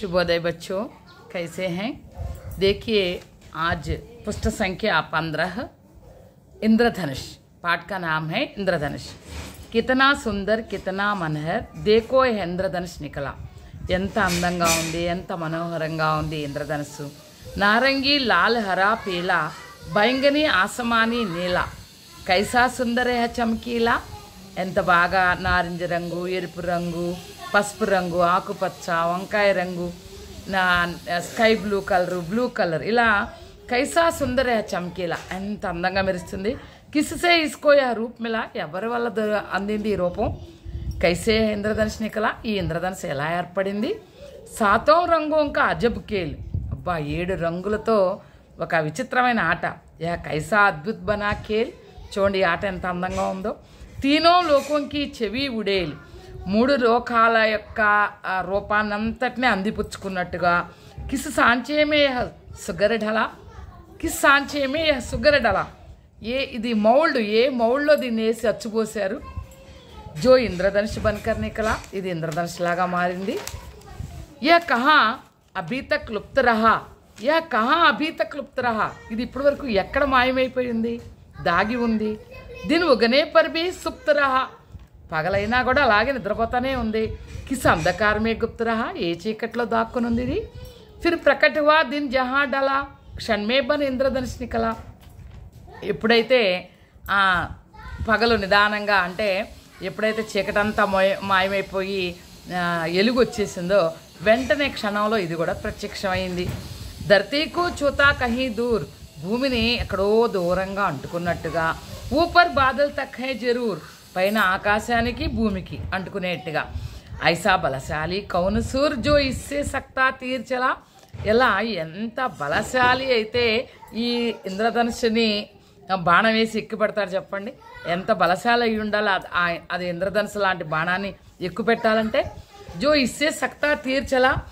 शुभोदय बच्चों कैसे हैं देखिए आज पुष्ट संख्या पंद्रह इंद्रधनुष पाठ का नाम है इंद्रधनुष कितना సుందర్ కితనా మనహర్ దేకో యహ్ ఇంద్రధనుష్ నికలా ఎంత అందంగా ఉంది ఎంత మనోహరంగా ఉంది ఇంద్రధనుస్సు నారంగి లాల్ హరా పీలా బైంగని ఆసమాని నీల కైసా సుందర చమకీలా ఎంత బాగా నారింజ రంగు ఎరుపు రంగు పసుపు రంగు ఆకుపచ్చ వంకాయ రంగు నా sky blue colour blue colour ఇలా కైసా సుందర చమకీలా ఎంత అందంగా మెరుస్తుంది కిస్సే ఇసుకోయా రూప్ మిలా ఎవరి వల్ల దొ- అందింది ఈ రూపం కైసే ఇంద్రధనుష్ నికల ఈ ఇంద్రధనుష్ ఎలా ఏర్పడింది సాతో రంగు ఇంకా అజబ్ కేల్ అబ్బా ఏడు రంగులతో ఒక విచిత్రమైన ఆట యా కైసా అద్భుత్ బనా ఖేల్ చూడండి ఈ ఆట ఎంత అందంగా ఉందో తీనో లోకంకి చెవి ఉడేలు మూడు లోకాల యొక్క ఆ, రూపాన్నంతటిని అందిపుచ్చుకున్నట్టుగా కిస్ సాంచేమే సుగర్ ఢలా కిస్ సాంచేమే సుగర్ ఢలా ఏ ఇది మౌల్డ్ ఏ మౌల్డ్లో దీన్ని వేసి అచ్చుపోసారు జో ఇంద్రధనుష్ బన్కర్ నికలా ఇది ఇంద్రధనుష్ లాగా మారింది యా కహా అభీ తక్ లుప్త రహా యా కహా అభీ తక్ లుప్త రహా ఇది ఇప్పటి వరకు ఎక్కడ మాయమైపోయింది దాగి ఉంది దీని ఉగనే పర్బి సుప్త రహా పగలైనా కూడా అలాగే నిద్రపోతానే ఉంది కిస్ అంధకారమే గుప్త రహా ఏ చీకట్లో దాక్కుని ఉంది ఇది ఫిర్ ప్రకట్ హువా దిన్ జహా డలా క్షణ్మే బన్ ఇంద్రధనుష్ నికలా ఎప్పుడైతే ఆ, పగలు నిదానంగా అంటే ఎప్పుడైతే చీకటంతా మోయ మాయమైపోయి ఆ, ఎలుగు వచ్చేసిందో వెంటనే క్షణంలో ఇది కూడా ప్రత్యక్షమైంది ధర్తీకు చూతా కహీ దూర్ భూమిని ఎక్కడో దూరంగా అంటుకున్నట్టుగా ఊపర్ బాదల్ తక్ హై జరూర్ పైన ఆకాశానికి భూమికి అంటుకునేట్టుగా ఐసా బలశాలి కౌను సూర్ జో ఇస్సే సక్తా తీర్చలా ఇలా ఎంత బలశాలి అయితే ఈ ఇంద్రధనుషుని బాణం వేసి ఎక్కు పెడతారు చెప్పండి ఎంత బలశాలి అయి ఉండాలి అది ఆ- అది ఇంద్రధనుసు లాంటి బాణాన్ని ఎక్కువ పెట్టాలంటే జో ఇస్సే సక్తా తీర్చలా